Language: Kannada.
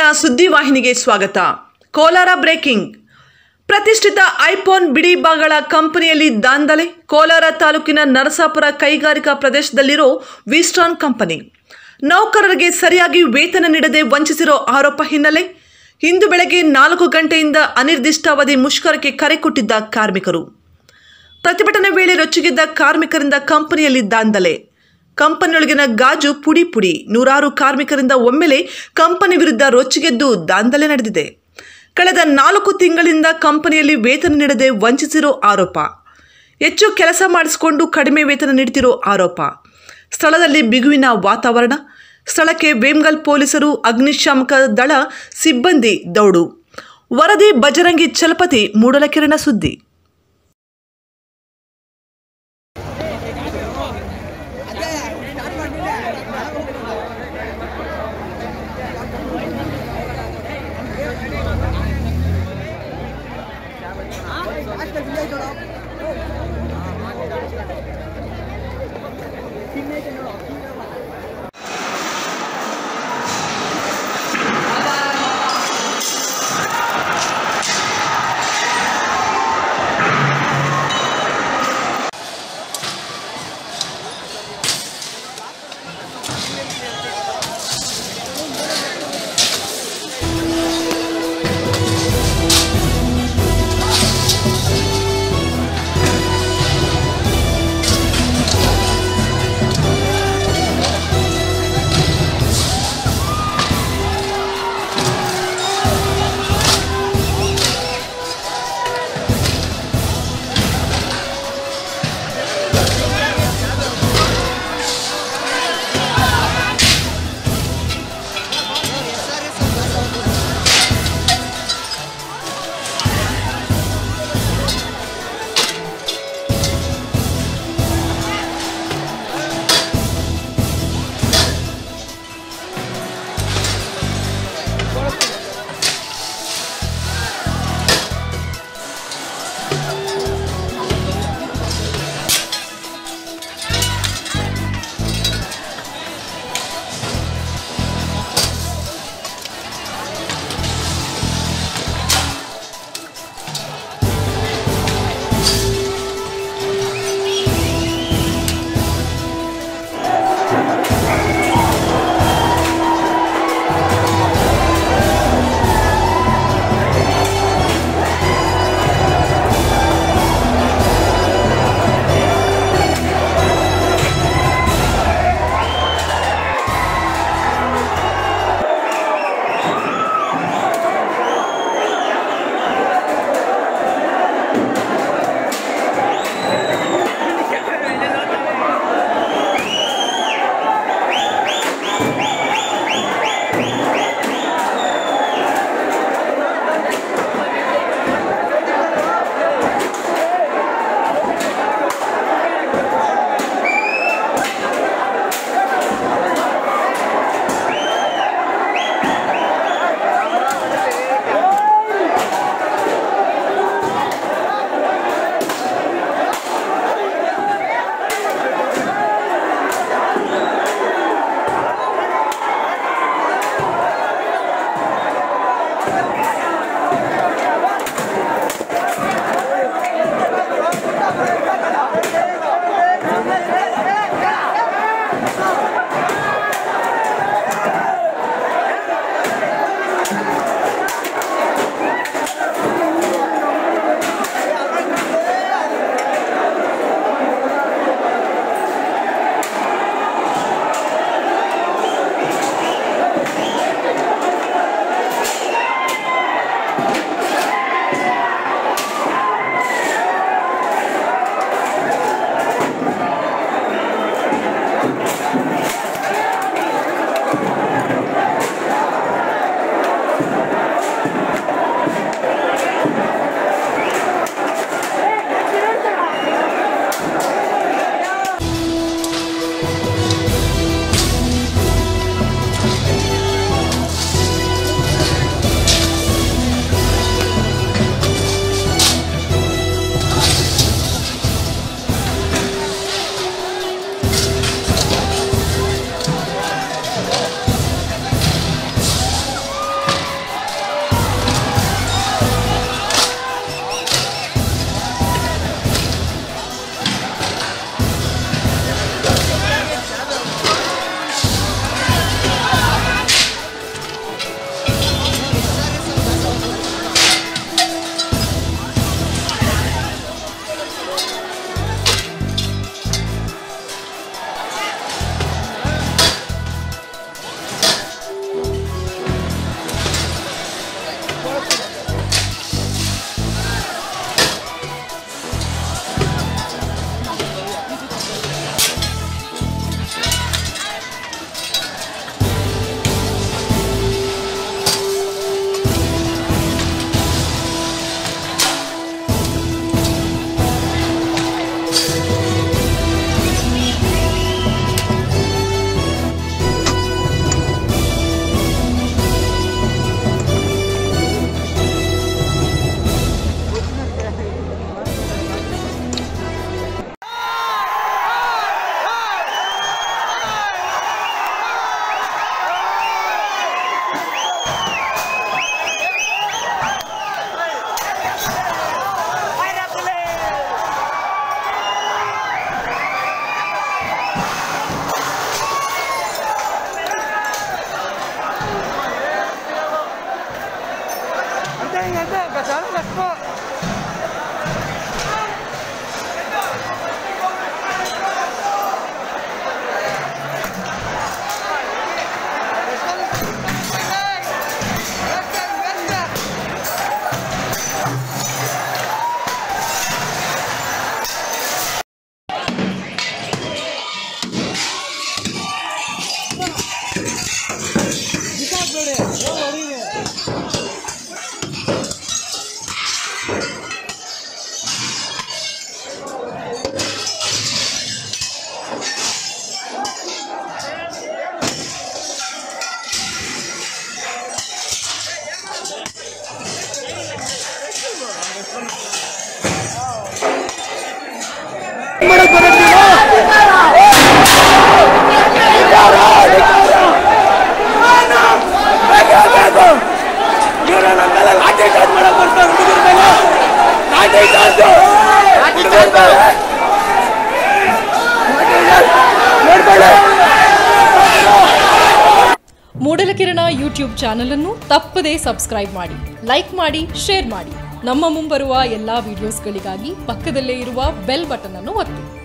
ಸುದ್ದಿವಾಹಿನಿಗೆ ಸ್ವಾಗತ ಕೋಲಾರ ಬ್ರೇಕಿಂಗ್ ಪ್ರತಿಷ್ಠಿತ ಐಫೋನ್ ಬಿಡಿಭಾಗಗಳ ಕಂಪನಿಯಲ್ಲಿ ದಾಂಧಲೆ ಕೋಲಾರ ತಾಲೂಕಿನ ನರಸಾಪುರ ಕೈಗಾರಿಕಾ ಪ್ರದೇಶದಲ್ಲಿರೋ ವಿಸ್ಟಾನ್ ಕಂಪನಿ ನೌಕರರಿಗೆ ಸರಿಯಾಗಿ ವೇತನ ನೀಡದೆ ವಂಚಿಸಿರೋ ಆರೋಪ ಹಿನ್ನೆಲೆ ಇಂದು ಬೆಳಗ್ಗೆ ನಾಲ್ಕು ಗಂಟೆಯಿಂದ ಅನಿರ್ದಿಷ್ಟಾವಧಿ ಮುಷ್ಕರಕ್ಕೆ ಕರೆ ಕೊಟ್ಟಿದ್ದ ಕಾರ್ಮಿಕರು ಪ್ರತಿಭಟನೆ ವೇಳೆ ರೊಚ್ಚಿಗೆದ್ದ ಕಾರ್ಮಿಕರಿಂದ ಕಂಪನಿಯಲ್ಲಿ ದಾಂಧಲೆ ಕಂಪನಿಯೊಳಗಿನ ಗಾಜು ಪುಡಿ ಪುಡಿ ನೂರಾರು ಕಾರ್ಮಿಕರಿಂದ ಒಮ್ಮೆಲೆ ಕಂಪನಿ ವಿರುದ್ಧ ರೊಚ್ಚಿಗೆದ್ದು ದಾಂಧಲೆ ನಡೆದಿದೆ ಕಳೆದ ನಾಲ್ಕು ತಿಂಗಳಿಂದ ಕಂಪನಿಯಲ್ಲಿ ವೇತನ ನೀಡದೆ ವಂಚಿಸಿರೋ ಆರೋಪ ಹೆಚ್ಚು ಕೆಲಸ ಮಾಡಿಸಿಕೊಂಡು ಕಡಿಮೆ ವೇತನ ನೀಡ್ತಿರೋ ಆರೋಪ ಸ್ಥಳದಲ್ಲಿ ಬಿಗುವಿನ ವಾತಾವರಣ ಸ್ಥಳಕ್ಕೆ ವೇಮ್ಗಲ್ ಪೊಲೀಸರು ಅಗ್ನಿಶಾಮಕ ದಳ ಸಿಬ್ಬಂದಿ ದೌಡು ವರದಿ ಬಜರಂಗಿ ಚಲಪತಿ ಮೂಡಲಕಿರಣ ಸುದ್ದಿ ಮೇಲೆ ಲಾಠಿ ಚಾರ್ಜ್ ಮಾಡಕ್ ಬರ್ತಾರೆ ಹುಡುಗರ ಮೇಲೆ ಲಾಠಿ ಚಾರ್ಜ್ ಹುಡುಗರ ಮೇಲೆ ನೋಡ್ಕೊಳ್ಳಿ ಮೂಡಲಕಿರಣ ಯೂಟ್ಯೂಬ್ ಚಾನಲ್ ಅನ್ನು ತಪ್ಪದೇ ಸಬ್ಸ್ಕ್ರೈಬ್ ಮಾಡಿ ಲೈಕ್ ಮಾಡಿ ಶೇರ್ ಮಾಡಿ ನಮ್ಮ ಮುಂಬರುವ ಎಲ್ಲಾ ವಿಡಿಯೋಸ್ಗಳಿಗಾಗಿ ಪಕ್ಕದಲ್ಲೇ ಇರುವ ಬೆಲ್ ಬಟನ್ ಅನ್ನು ಒತ್ತಿ